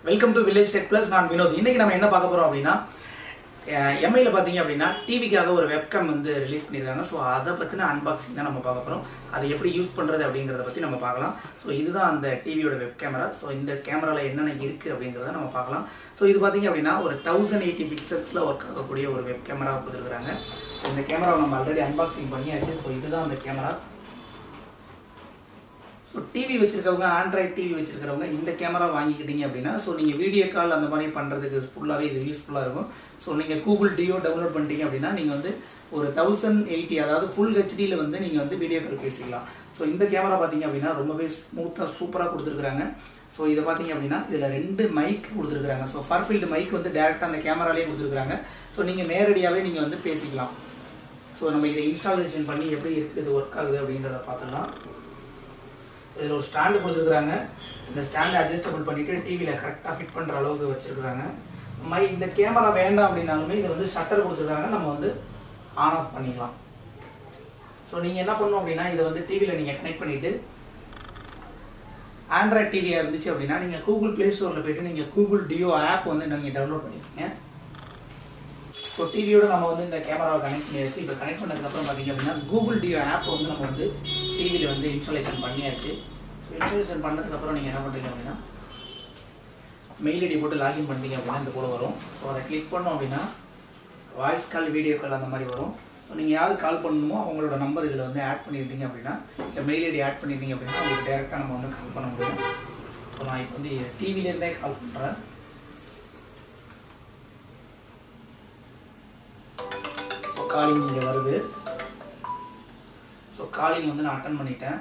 welcome to village tech plus நான் வினோத் இன்னைக்கு நம்ம என்ன பார்க்க போறோம் அப்படின்னா எம்ஐல பார்த்தீங்க அப்படின்னா டிவிக்காக ஒரு வெப்கம் வந்து ரிலீஸ் பண்ணியிருக்காங்க ஸோ அதை பற்றின அன்பாக்சிங் தான் நம்ம பார்க்க போகிறோம் அதை எப்படி யூஸ் பண்ணுறது அப்படிங்கிறத பற்றி நம்ம பார்க்கலாம் ஸோ இதுதான் அந்த டிவியோட வெப் கேமரா ஸோ இந்த கேமராவில் என்னென்ன இருக்குது அப்படிங்கிறத நம்ம பார்க்கலாம் ஸோ இது பார்த்தீங்க அப்படின்னா ஒரு தௌசண்ட் எயிட்டி பிக்சல்ஸில் ஒர்க் ஆகக்கூடிய ஒரு வெப் கேமரா கொடுத்துருக்காங்க ஸோ இந்த கேமராவை நம்ம ஆல்ரெடி அன்பாக்சிங் பண்ணியாச்சு ஸோ இதுதான் அந்த கேமரா ஸோ டிவி வச்சிருக்கவங்க ஆண்ட்ராய்ட் டிவி வச்சிருக்கிறவங்க இந்த கேமரா வாங்கிக்கிட்டீங்க அப்படின்னா ஸோ நீங்கள் வீடியோ கால் அந்த மாதிரி பண்ணுறதுக்கு ஃபுல்லாகவே இது யூஸ்ஃபுல்லாக இருக்கும் ஸோ நீங்கள் கூகுள் டியோ டவுன்லோட் பண்ணிட்டீங்க அப்படின்னா நீங்கள் வந்து ஒரு தௌசண்ட் எயிட்டி அதாவது ஃபுல் ஹெச்டியில் வந்து நீங்கள் வந்து வீடியோ கால் பேசிக்கலாம் ஸோ இந்த கேமரா பார்த்தீங்க அப்படின்னா ரொம்பவே ஸ்மூத்தாக சூப்பராக கொடுத்துருக்குறாங்க ஸோ இதை பார்த்தீங்க அப்படின்னா இதில் ரெண்டு மைக் கொடுத்துருக்குறாங்க ஸோ ஃபர்ஃபீல்டு மைக் வந்து டேரெக்டாக அந்த கேமராலேயே கொடுத்துருக்குறாங்க ஸோ நீங்கள் நேரடியாகவே நீங்கள் வந்து பேசிக்கலாம் ஸோ நம்ம இதை இன்ஸ்டாலேஷன் பண்ணி எப்படி இருக்குது ஒர்க் ஆகுது அப்படின்றத பார்த்துக்கலாம் இதில் ஒரு ஸ்டாண்டு கொடுத்துருக்குறாங்க இந்த ஸ்டாண்டை அட்ஜஸ்டபிள் பண்ணிட்டு டிவியில் கரெக்டாக ஃபிட் பண்ணுற அளவுக்கு வச்சிருக்காங்க மை இந்த கேமரா வேண்டாம் அப்படின்னாலுமே இது வந்து ஷட்டர் கொடுத்துருக்காங்க நம்ம வந்து ஆன் ஆஃப் பண்ணிக்கலாம் ஸோ நீங்கள் என்ன பண்ணணும் அப்படின்னா இதை வந்து டிவியில் நீங்கள் கனெக்ட் பண்ணிட்டு ஆண்ட்ராய்ட் டிவியாக இருந்துச்சு அப்படின்னா நீங்கள் கூகுள் ப்ளே ஸ்டோரில் போயிட்டு நீங்கள் கூகுள் டியோ ஆப் வந்து நீங்கள் டவுன்லோட் பண்ணிக்கோங்க ஸோ டிவியோட நம்ம வந்து இந்த கேமராவை கனெக்ட் பண்ணியாச்சு இப்போ கனெக்ட் பண்ணதுக்கப்புறம் பார்த்தீங்க அப்படின்னா கூகுள் டியோ ஆப் வந்து நம்ம வந்து டிவியில் வந்து இன்ஸ்டாலேஷன் பண்ணியாச்சு ஸோ இன்ஸ்டாலேஷன் பண்ணதுக்கப்புறம் நீங்கள் என்ன பண்ணுறீங்க அப்படின்னா மெயில் ஐடி போட்டு லாகின் பண்ணிட்டீங்க அப்படின்னா இந்த போல வரும் ஸோ அதை கிளிக் பண்ணோம் அப்படின்னா வாய்ஸ் கால் வீடியோ கால் அந்த மாதிரி வரும் ஸோ நீங்கள் யாரு கால் பண்ணணுமோ அவங்களோட நம்பர் இதில் வந்து ஆட் பண்ணியிருந்தீங்க அப்படின்னா இல்லை மெயில் ஐடி ஆட் பண்ணியிருந்தீங்க அப்படின்னா உங்களுக்கு டேரெக்டாக நம்ம வந்து கால் பண்ண முடியும் ஸோ நான் இப்போ வந்து டிவிலேருந்தே கால் பண்ணுறேன் ஸோ காலிங் இங்கே வருது ஸோ காலிங் வந்து நான் அட்டன் பண்ணிட்டேன்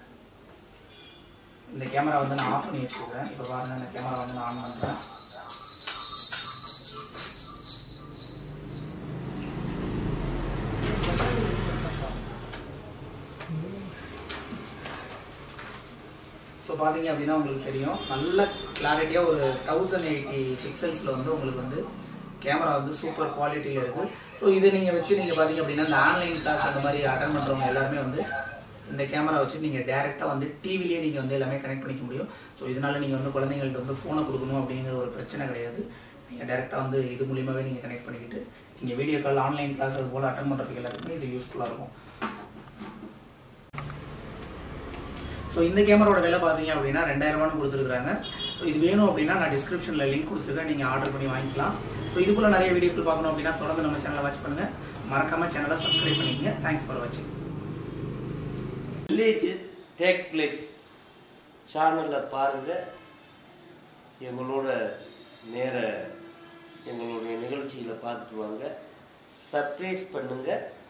இந்த கேமரா வந்து நான் ஆஃப் பண்ணி வச்சுருக்கேன் இப்போ பாருங்க இந்த கேமரா வந்து நான் ஆன் பண்ணுறேன் ஸோ பார்த்தீங்க அப்படின்னா உங்களுக்கு தெரியும் நல்ல கிளாரிட்டியாக ஒரு தௌசண்ட் எயிட்டி பிக்சல்ஸில் வந்து உங்களுக்கு வந்து கேமரா வந்து சூப்பர் குவாலிட்டியில் இருக்குது ஸோ இதை நீங்கள் வச்சு நீங்கள் பார்த்தீங்க அப்படின்னா இந்த ஆன்லைன் கிளாஸ் அந்த மாதிரி அட்டன் பண்ணுறவங்க எல்லாருமே வந்து இந்த கேமரா வச்சு நீங்கள் டேரெக்டாக வந்து டிவிலேயே நீங்கள் வந்து எல்லாமே கனெக்ட் பண்ணிக்க முடியும் ஸோ இதனால நீங்கள் வந்து குழந்தைங்கள்ட்ட வந்து ஃபோனை கொடுக்கணும் அப்படிங்கிற ஒரு பிரச்சனை கிடையாது நீங்கள் டேரெக்டாக வந்து இது மூலியமாகவே நீங்கள் கனெக்ட் பண்ணிக்கிட்டு நீங்கள் வீடியோ கால் ஆன்லைன் கிளாஸ் அது போல் அட்டன் பண்ணுறதுக்கு எல்லாத்துக்குமே இது யூஸ்ஃபுல்லாக இருக்கும் ஸோ இந்த கேமராவோட விலை பார்த்தீங்க அப்படின்னா ரெண்டாயிரம் ரூபான்னு கொடுத்துருக்காங்க ஸோ இது வேணும் அப்படின்னா நான் டிஸ்கிரிப்ஷனில் லிங்க் கொடுத்துருக்கேன் நீங்கள் ஆர்டர் பண்ணி வாங்கிக்கலாம் ஸோ இது போல் நிறைய வீடியோக்கள் பார்க்கணும் அப்படின்னா தொடர்ந்து நம்ம சேனலை வாட்ச் பண்ணுங்கள் மறக்காம சேனலை சப்ஸ்கிரைப் பண்ணிக்கங்க தேங்க்ஸ் ஃபார் வாட்சிங் வில்லேஜ் டேக் பிளேஸ் சேனலில் பாருங்கள் எங்களோட நேர எங்களுடைய நிகழ்ச்சிகளை பார்த்துட்டு வாங்க சர்ப்ரைஸ் பண்ணுங்கள்